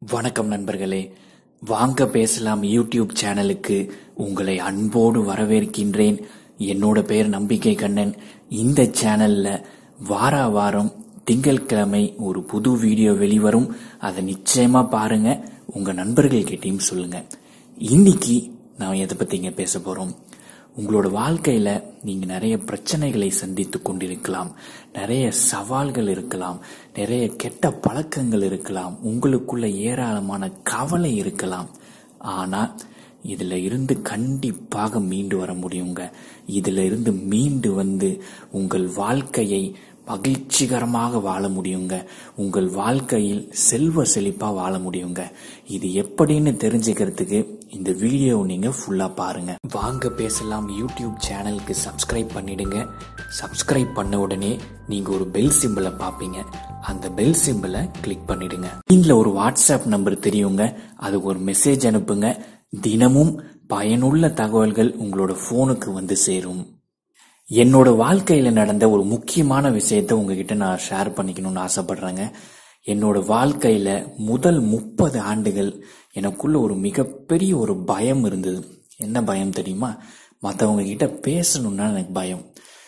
வணக்கம் நண்பர்களே வாங்க பேசலாம் யூடியூப் சேனலுக்கு உங்களை அன்போடு வரவேற்கின்றேன் என்னோட பேர் நம்பிக்கை கண்ணன் இந்த சேனல்ல வார வாரம் திங்கட்கிழமை ஒரு புது வீடியோ வெளிவரும் அதை நிச்சயமா பாருங்க உங்க நண்பர்கள்கிட்டயும் சொல்லுங்க இன்னைக்கு நான் எதை பத்திங்க பேச போறோம் உங்களோட வாழ்க்கையில நீங்க நிறைய பிரச்சனைகளை சந்தித்து கொண்டிருக்கலாம் நிறைய சவால்கள் இருக்கலாம் நிறைய கெட்ட பழக்கங்கள் இருக்கலாம் உங்களுக்குள்ள ஏராளமான கவலை இருக்கலாம் ஆனா இதுல இருந்து கண்டிப்பாக மீண்டு வர முடியுங்க இதுல இருந்து மீண்டு வந்து உங்கள் வாழ்க்கையை மகிழ்ச்சிகரமாக வாழ முடியுங்க உங்கள் வாழ்க்கையில் செல்வ செழிப்பா வாழ முடியுங்க இது எப்படின்னு தெரிஞ்சுக்கிறதுக்கு இந்த வீடியோ நீங்க ஃபுல்லா பாருங்க வாங்க பேசலாம் யூடியூப் சேனலுக்கு சப்ஸ்கிரைப் பண்ணிடுங்க சப்ஸ்கிரைப் பண்ண உடனே நீங்க ஒரு பெல் சிம்பிளை பாப்பீங்க அந்த பெல் சிம்பிளை கிளிக் பண்ணிடுங்க இதுல ஒரு வாட்ஸ்அப் நம்பர் தெரியுங்க அதுக்கு ஒரு மெசேஜ் அனுப்புங்க தினமும் பயனுள்ள தகவல்கள் உங்களோட போனுக்கு வந்து சேரும் என்னோட வாழ்க்கையில நடந்த ஒரு முக்கியமான விஷயத்த உங்ககிட்ட நான் ஷேர் பண்ணிக்கணும்னு ஆசைப்படுறேங்க என்னோட வாழ்க்கையில முதல் முப்பது ஆண்டுகள் எனக்குள்ள ஒரு மிகப்பெரிய ஒரு பயம் இருந்தது என்ன பயம் தெரியுமா மற்றவங்க கிட்ட பேசணும்னா எனக்கு பயம்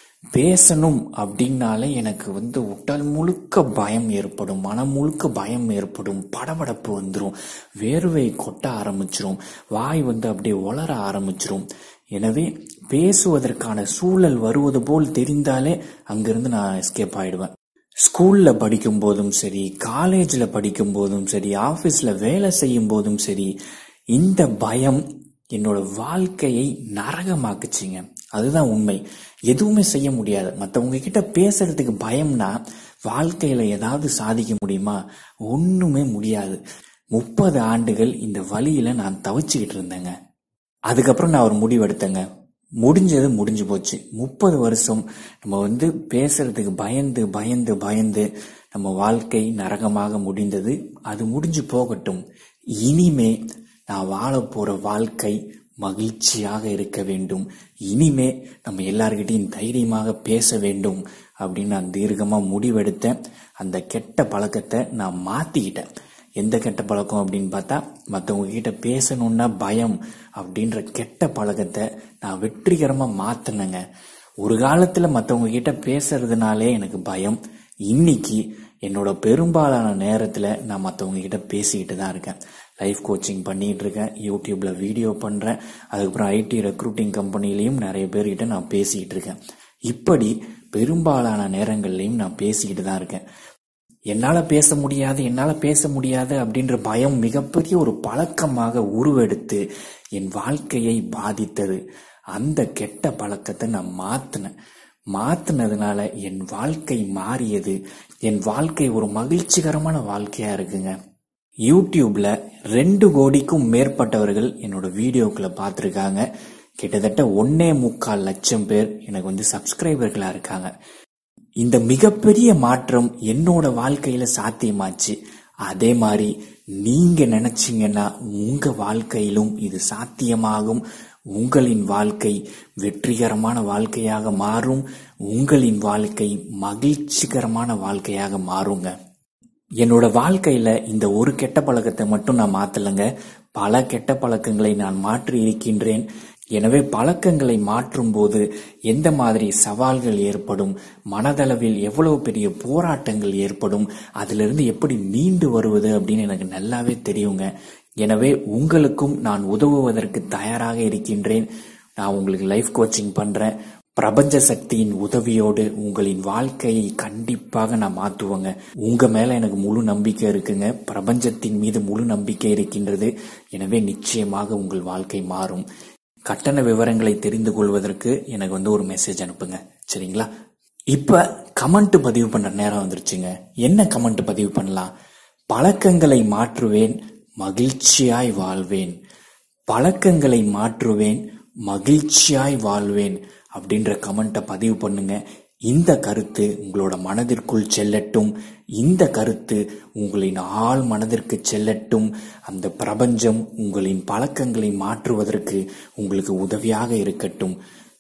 பேசணும் அப்படின்னாலே எனக்கு வந்து உடல் முழுக்க பயம் ஏற்படும் மனம் முழுக்க பயம் ஏற்படும் படபடப்பு வந்துடும் வேர்வை கொட்ட ஆரம்பிச்சிரும் வாய் வந்து அப்படியே உளர ஆரம்பிச்சிரும் எனவே பேசுவதற்கான சூழல் வருவது போல் தெரிந்தாலே அங்கிருந்து நான் எஸ்கேப் ஆயிடுவேன் ஸ்கூல்ல படிக்கும் போதும் சரி காலேஜ்ல படிக்கும் போதும் சரி ஆபீஸ்ல வேலை செய்யும் போதும் சரி இந்த பயம் என்னோட வாழ்க்கையை நரகமாக்குச்சிங்க அதுதான் உண்மை எதுவுமே செய்ய முடியாது மற்றவங்க கிட்ட பேசுறதுக்கு பயம்னா வாழ்க்கையில ஏதாவது சாதிக்க முடியுமா ஒண்ணுமே முடியாது முப்பது ஆண்டுகள் இந்த வழியில நான் தவிச்சுக்கிட்டு இருந்தேங்க அதுக்கப்புறம் நான் ஒரு முடிவு எடுத்தேங்க முடிஞ்சது முடிஞ்சு போச்சு முப்பது வருஷம் நம்ம வந்து பேசுறதுக்கு பயந்து பயந்து பயந்து நம்ம வாழ்க்கை நரகமாக முடிந்தது அது முடிஞ்சு போகட்டும் இனிமே நான் வாழ போற வாழ்க்கை மகிழ்ச்சியாக இருக்க வேண்டும் இனிமே நம்ம எல்லார்கிட்டையும் தைரியமாக பேச வேண்டும் அப்படின்னு நான் தீர்க்கமா முடிவெடுத்தேன் அந்த கெட்ட பழக்கத்தை நான் மாத்திக்கிட்டேன் எந்த கெட்ட பழக்கம் அப்படின்னு பார்த்தா மற்றவங்க கிட்ட பேசணும்னா பயம் அப்படின்ற கெட்ட பழக்கத்தை நான் வெற்றிகரமா மாத்தினேங்க ஒரு காலத்துல மற்றவங்க கிட்ட பேசுறதுனாலே எனக்கு பயம் இன்னைக்கு என்னோட பெரும்பாலான நேரத்துல நான் மற்றவங்க கிட்ட பேசிக்கிட்டு தான் இருக்கேன் லைஃப் கோச்சிங் பண்ணிட்டு இருக்கேன் யூடியூப்ல வீடியோ பண்றேன் அதுக்கப்புறம் ஐடி ரெக்ரூட்டிங் கம்பெனிலையும் நிறைய பேர்கிட்ட நான் பேசிக்கிட்டு இருக்கேன் இப்படி பெரும்பாலான நேரங்கள்லையும் நான் பேசிக்கிட்டு தான் இருக்கேன் என்னால பேச முடியாது என்னால பேச முடியாது அப்படின்ற பயம் மிகப்பெரிய ஒரு பழக்கமாக உருவெடுத்து என் வாழ்க்கையை பாதித்தது அந்த கெட்ட பழக்கத்தை நான் மாத்தினேன் மாத்தினதுனால என் வாழ்க்கை மாறியது என் வாழ்க்கை ஒரு மகிழ்ச்சிகரமான வாழ்க்கையா இருக்குங்க யூடியூப்ல ரெண்டு கோடிக்கும் மேற்பட்டவர்கள் என்னோட வீடியோக்களை பார்த்துருக்காங்க கிட்டத்தட்ட ஒன்னே முக்கால் லட்சம் பேர் எனக்கு வந்து சப்ஸ்கிரைபர்களா இருக்காங்க இந்த மிகப்பெரிய மாற்றம் என்னோட வாழ்க்கையில சாத்தியமாச்சு அதே மாதிரி நீங்க நினைச்சீங்கன்னா உங்க வாழ்க்கையிலும் இது சாத்தியமாகும் உங்களின் வாழ்க்கை வெற்றிகரமான வாழ்க்கையாக மாறும் உங்களின் வாழ்க்கை மகிழ்ச்சிகரமான வாழ்க்கையாக மாறுங்க என்னோட வாழ்க்கையில இந்த ஒரு கெட்ட பழக்கத்தை மட்டும் நான் மாத்தலைங்க பல கெட்ட பழக்கங்களை நான் மாற்றி இருக்கின்றேன் எனவே பழக்கங்களை மாற்றும் போது எந்த மாதிரி சவால்கள் ஏற்படும் மனதளவில் எவ்வளவு பெரிய போராட்டங்கள் ஏற்படும் அதிலிருந்து எப்படி மீண்டு வருவது அப்படின்னு எனக்கு நல்லாவே தெரியுங்க எனவே உங்களுக்கும் நான் உதவுவதற்கு தயாராக இருக்கின்றேன் நான் உங்களுக்கு லைஃப் கோச்சிங் பண்றேன் பிரபஞ்ச சக்தியின் உதவியோடு உங்களின் வாழ்க்கையை கண்டிப்பாக நான் மாத்துவேங்க உங்க மேல எனக்கு முழு நம்பிக்கை இருக்குங்க பிரபஞ்சத்தின் மீது முழு நம்பிக்கை இருக்கின்றது எனவே நிச்சயமாக உங்கள் வாழ்க்கை மாறும் கட்டண விவரங்களை தெரிந்து கொள்வதற்கு எனக்கு வந்து ஒரு மெசேஜ் அனுப்புங்க சரிங்களா இப்ப கமெண்ட் பதிவு பண்ற நேரம் வந்துருச்சுங்க என்ன கமெண்ட் பதிவு பண்ணலாம் பழக்கங்களை மாற்றுவேன் மகிழ்ச்சியாய் வாழ்வேன் பழக்கங்களை மாற்றுவேன் மகிழ்ச்சியாய் வாழ்வேன் அப்படின்ற கமெண்ட்டை பதிவு பண்ணுங்க இந்த கருத்து உங்களோட மனதிற்குள் செல்லட்டும் இந்த கருத்து உங்களின் ஆள் மனதிற்கு செல்லட்டும் அந்த பிரபஞ்சம் உங்களின் பழக்கங்களை மாற்றுவதற்கு உங்களுக்கு உதவியாக இருக்கட்டும்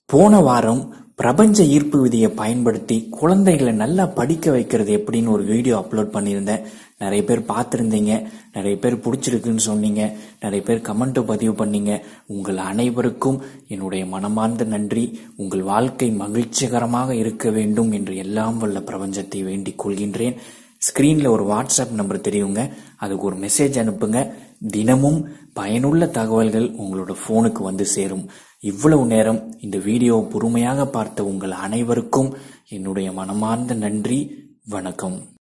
போன வாரம் பிரபஞ்ச ஈர்ப்பு விதியை பயன்படுத்தி குழந்தைகளை நல்லா படிக்க வைக்கிறது எப்படின்னு ஒரு வீடியோ அப்லோட் பண்ணியிருந்தேன் நிறைய பேர் பார்த்துருந்தீங்க நிறைய பேர் பிடிச்சிருக்குன்னு சொன்னீங்க நிறைய பேர் கமெண்ட் பதிவு பண்ணீங்க உங்கள் அனைவருக்கும் என்னுடைய மனமார்ந்த நன்றி உங்கள் வாழ்க்கை மகிழ்ச்சிகரமாக இருக்க வேண்டும் என்று எல்லாம் வல்ல பிரபஞ்சத்தை வேண்டிக் கொள்கின்றேன் ஸ்கிரீன்ல ஒரு வாட்ஸ்அப் நம்பர் தெரியுங்க அதுக்கு ஒரு மெசேஜ் அனுப்புங்க தினமும் பயனுள்ள தகவல்கள் உங்களோட போனுக்கு வந்து சேரும் இவ்வளவு நேரம் இந்த வீடியோ பொறுமையாக பார்த்த உங்கள் அனைவருக்கும் என்னுடைய மனமார்ந்த நன்றி வணக்கம்